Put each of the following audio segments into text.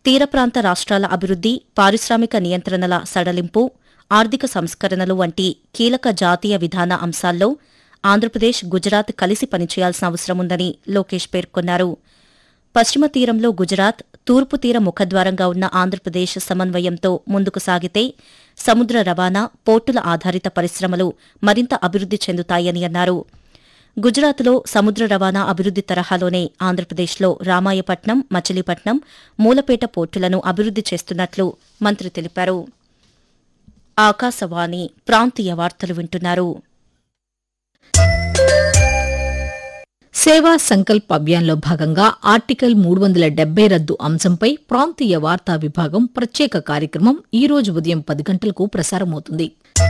తీర ప్రాంత రాష్ట్రాల అభివృద్ది పారిశ్రామిక నియంత్రణల సడలింపు ఆర్థిక సంస్కరణలు వంటి కీలక జాతీయ విధాన అంశాల్లో ఆంధ్రప్రదేశ్ గుజరాత్ కలిసి పనిచేయాల్సిన అవసరముందని లోకేష్ పేర్కొన్నారు పశ్చిమ తీరంలో గుజరాత్ తూర్పు తీర ముఖద్వారంగా ఉన్న ఆంధ్రప్రదేశ్ సమన్వయంతో ముందుకు సాగితే సముద్ర రవాణా పోర్టుల ఆధారిత పరిశ్రమలు మరింత అభివృద్ది చెందుతాయని అన్నారు గుజరాత్లో సముద్ర రవాణా అభివృద్ది తరహాలోనే ఆంధ్రప్రదేశ్లో రామాయపట్నం మచిలీపట్నం మూలపేట పోర్టులను అభివృద్ది చేస్తున్నట్లు మంత్రి తెలిపారు ఆకాశవాణి ప్రాంతీయ వార్తలు వింటున్నారు సేవా సంకల్ప్ అభియాన్లో భాగంగా ఆర్టికల్ మూడు వందల డెబ్బై రద్దు అంశంపై ప్రాంతీయ వార్తా విభాగం ప్రత్యేక కార్యక్రమం ఈ రోజు ఉదయం పది గంటలకు ప్రసారమవుతుంది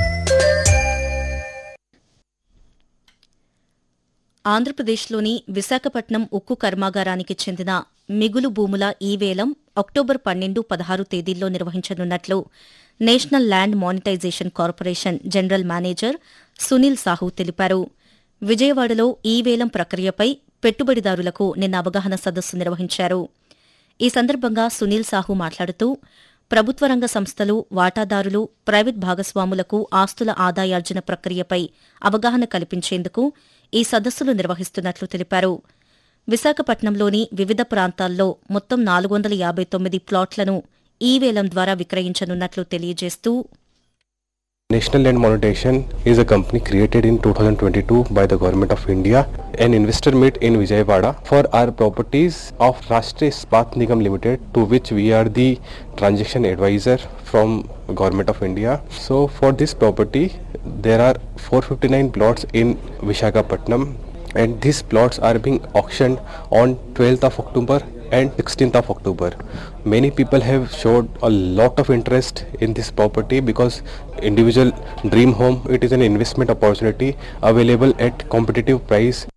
ఆంధ్రప్రదేశ్లోని విశాఖపట్నం ఉక్కు కర్మాగారానికి చెందిన మిగులు భూముల ఈ వేలం అక్టోబర్ పన్నెండు పదహారు తేదీల్లో నిర్వహించనున్నట్లు national land monetization corporation general manager Sunil Sahu తెలిపారు విజయవాడలో ఈ వేలం ప్రక్రియపై పెట్టుబడిదారులకు నిన్న అవగాహన సదస్సు నిర్వహించారు ఈ సందర్భంగా సునీల్ సాహు మాట్లాడుతూ ప్రభుత్వ రంగ సంస్థలు వాటాదారులు ప్రైవేట్ భాగస్వాములకు ఆస్తుల ఆదాయార్జన ప్రక్రియపై అవగాహన కల్పించేందుకు ఈ సదస్సులు నిర్వహిస్తున్నట్లు తెలిపారు విశాఖపట్నంలోని వివిధ ప్రాంతాల్లో మొత్తం నాలుగు వందల యాబై తొమ్మిది ప్లాట్లను ఈ వేలం ద్వారా విక్రయించనున్నట్లు తెలియజేస్తూ National Land Monetization is a company created in 2022 by the Government of India. An investor meet in Vijayawada for our properties of Rashtriya Ispat Nigam Limited to which we are the transaction advisor from Government of India. So for this property there are 459 plots in Vishakhapatnam and these plots are being auctioned on 12th of October and 16th of October. Many people have showed a lot of interest in this property because individual dream home it is an investment opportunity available at competitive price